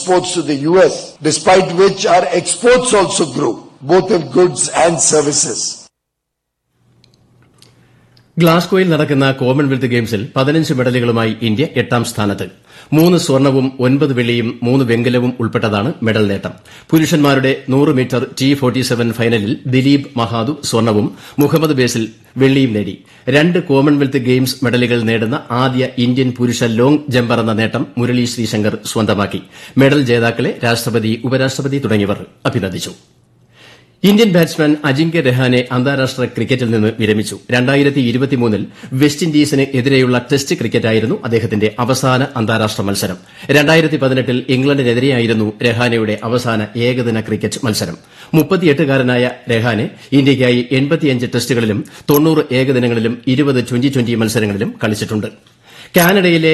exports to the US, despite which our exports also grew, both in goods and services. ഗ്ലാസ്ഗോയിൽ നടക്കുന്ന Commonwealth ഗെയിംസിൽ പതിനഞ്ച് മെഡലുകളുമായി India എട്ടാം സ്ഥാനത്ത് മൂന്ന് സ്വർണവും ഒൻപത് വെള്ളിയും മൂന്ന് വെങ്കലവും ഉൾപ്പെട്ടതാണ് മെഡൽ നേട്ടം പുരുഷന്മാരുടെ നൂറ് മീറ്റർ ടി ഫോർട്ടി സെവൻ ഫൈനലിൽ ദിലീപ് മഹാദു സ്വർണവും മുഹമ്മദ് ബേസിൽ വെള്ളിയും നേടി രണ്ട് കോമൺവെൽത്ത് ഗെയിംസ് മെഡലുകൾ നേടുന്ന ആദ്യ ഇന്ത്യൻ പുരുഷ ലോങ് ജമ്പർ എന്ന നേട്ടം മുരളി ശ്രീശങ്കർ സ്വന്തമാക്കി മെഡൽ ജേതാക്കളെ രാഷ്ട്രപതി ഉപരാഷ്ട്രപതി തുടങ്ങിയവർ അഭിനന്ദിച്ചു ഇന്ത്യൻ ബാറ്റ്സ്മാൻ അജിങ്ക്യ രഹാനെ അന്താരാഷ്ട്ര ക്രിക്കറ്റിൽ നിന്ന് വിരമിച്ചു ൽ വെസ്റ്റ് ഇൻഡീസിന് എതിരെയുള്ള ടെസ്റ്റ് ക്രിക്കറ്റായിരുന്നു അദ്ദേഹത്തിന്റെ അവസാന അന്താരാഷ്ട്ര മത്സരം ൽ ഇംഗ്ലണ്ടിനെതിരെയായിരുന്നു രഹാനെയുടെ അവസാന ഏകദിന ക്രിക്കറ്റ് മത്സരം മുപ്പത്തിയെട്ടുകാരനായ രഹാനെ ഇന്ത്യയ്ക്കായി എൺപത്തിയഞ്ച് ടെസ്റ്റുകളിലും തൊണ്ണൂറ് ഏകദിനങ്ങളിലും ഇരുപത് ട്വന്റി ട്വന്റി മത്സരങ്ങളിലും കളിച്ചിട്ടുണ്ട് കാനഡയിലെ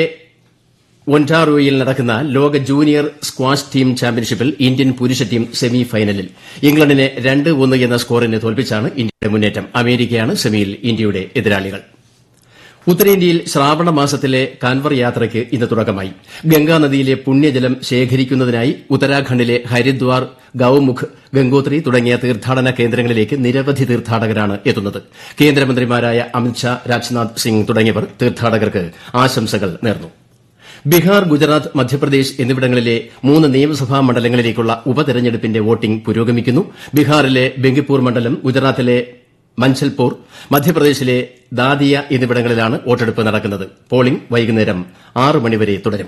ഒൻറ്റാറോയിൽ നടക്കുന്ന ലോക ജൂനിയർ സ്ക്വാഷ് ടീം ചാമ്പ്യൻഷിപ്പിൽ ഇന്ത്യൻ പുരുഷ ടീം സെമി ഫൈനലിൽ ഇംഗ്ലണ്ടിനെ രണ്ട് ഒന്ന് എന്ന സ്കോറിന് തോൽപ്പിച്ചാണ് ഇന്ത്യയുടെ മുന്നേറ്റം അമേരിക്കയാണ് സെമിയിൽ ഇന്ത്യയുടെ എതിരാളികൾ ഉത്തരേന്ത്യയിൽ ശ്രാവണ മാസത്തിലെ കാൻവർ യാത്രയ്ക്ക് ഇന്ന് തുടക്കമായി ഗംഗാനദിയിലെ പുണ്യജലം ശേഖരിക്കുന്നതിനായി ഉത്തരാഖണ്ഡിലെ ഹരിദ്വാർ ഗൌമുഖ് ഗംഗോത്രി തുടങ്ങിയ തീർത്ഥാടന കേന്ദ്രങ്ങളിലേക്ക് നിരവധി തീർത്ഥാടകരാണ് എത്തുന്നത് കേന്ദ്രമന്ത്രിമാരായ അമിത്ഷാ രാജ്നാഥ് സിംഗ് തുടങ്ങിയവർ തീർത്ഥാടകർക്ക് ആശംസകൾ നേർന്നു ബീഹാർ ഗുജറാത്ത് മധ്യപ്രദേശ് എന്നിവിടങ്ങളിലെ മൂന്ന് നിയമസഭാ മണ്ഡലങ്ങളിലേക്കുള്ള ഉപതെരഞ്ഞെടുപ്പിന്റെ വോട്ടിംഗ് പുരോഗമിക്കുന്നു ബീഹാറിലെ ബെങ്കിപ്പൂർ മണ്ഡലം ഗുജറാത്തിലെ മഞ്ചൽപൂർ മധ്യപ്രദേശിലെ ദാദിയ എന്നിവിടങ്ങളിലാണ് വോട്ടെടുപ്പ് നടക്കുന്നത് പോളിംഗ് വൈകുന്നേരം ആറ് മണിവരെ തുടരും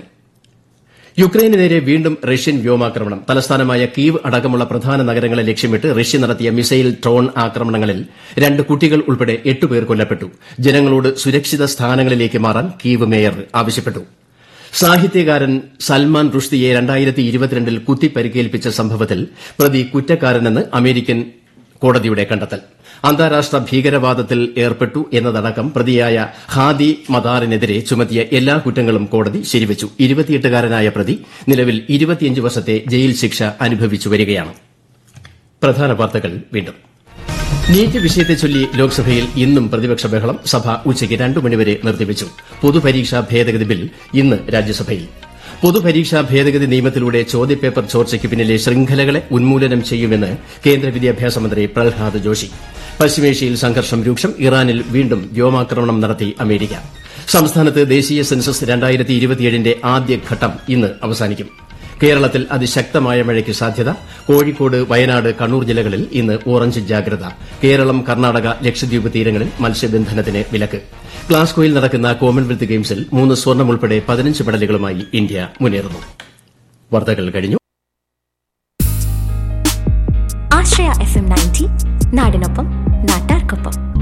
യുക്രൈന് നേരെ വീണ്ടും റഷ്യൻ വ്യോമാക്രമണം തലസ്ഥാനമായ കീവ് അടക്കമുള്ള പ്രധാന നഗരങ്ങളെ ലക്ഷ്യമിട്ട് റഷ്യ നടത്തിയ മിസൈൽ ഡ്രോൺ ആക്രമണങ്ങളിൽ രണ്ട് കുട്ടികൾ ഉൾപ്പെടെ എട്ടുപേർ കൊല്ലപ്പെട്ടു ജനങ്ങളോട് സുരക്ഷിത സ്ഥാനങ്ങളിലേക്ക് മാറാൻ കീവ് മേയർ ആവശ്യപ്പെട്ടു സാഹിത്യകാരൻ സൽമാൻ റുഷ്ദിയെ ൽ കുത്തിപ്പരിക്കേൽപ്പിച്ച സംഭവത്തിൽ പ്രതി കുറ്റക്കാരനെന്ന് അമേരിക്കൻ കോടതിയുടെ കണ്ടെത്തൽ അന്താരാഷ്ട്ര ഭീകരവാദത്തിൽ ഏർപ്പെട്ടു എന്നതടക്കം പ്രതിയായ ഹാദി മദാറിനെതിരെ ചുമത്തിയ എല്ലാ കുറ്റങ്ങളും കോടതി ശരിവച്ചു ഇരുപത്തിയെട്ടുകാരനായ പ്രതി നിലവിൽ ഇരുപത്തിയഞ്ച് വർഷത്തെ ജയിൽ ശിക്ഷ അനുഭവിച്ചു വരികയാണ് പ്രധാന വാർത്തകൾ വീണ്ടും നീറ്റ് വിഷയത്തെ ചൊല്ലി ലോക്സഭയിൽ ഇന്നും പ്രതിപക്ഷ ബഹളം സഭ ഉച്ചയ്ക്ക് രണ്ടു മണിവരെ നിർത്തിവച്ചു പൊതുപരീക്ഷാ ഭേദഗതി ബിൽ ഇന്ന് രാജ്യസഭയിൽ പൊതുപരീക്ഷാ ഭേദഗതി നിയമത്തിലൂടെ ചോദ്യപേപ്പർ ചോർച്ചയ്ക്ക് പിന്നിലെ ശൃംഖലകളെ ഉന്മൂലനം ചെയ്യുമെന്ന് കേന്ദ്ര വിദ്യാഭ്യാസ മന്ത്രി പ്രഹ്ലാദ് ജോഷി പശ്ചിമേഷ്യയിൽ സംഘർഷം രൂക്ഷം ഇറാനിൽ വീണ്ടും വ്യോമാക്രമണം നടത്തി അമേരിക്ക സംസ്ഥാനത്ത് ദേശീയ സെൻസസ് ന്റെ ആദ്യഘട്ടം ഇന്ന് അവസാനിക്കും കേരളത്തിൽ അതിശക്തമായ മഴയ്ക്ക് സാധ്യത കോഴിക്കോട് വയനാട് കണ്ണൂർ ജില്ലകളിൽ ഇന്ന് ഓറഞ്ച് ജാഗ്രത കേരളം കർണാടക ലക്ഷദ്വീപ് തീരങ്ങളിൽ മത്സ്യബന്ധനത്തിന് വിലക്ക് ഗ്ലാസ്ഗോയിൽ നടക്കുന്ന കോമൺവെൽത്ത് ഗെയിംസിൽ മൂന്ന് സ്വർണം ഉൾപ്പെടെ പതിനഞ്ച് മെഡലുകളുമായി ഇന്ത്യ മുന്നേറുന്നു വാർത്തകൾ കഴിഞ്ഞു ആശ്രയ എഫ് എം നയൻറ്റി നാടിനൊപ്പം നാട്ടാർക്കൊപ്പം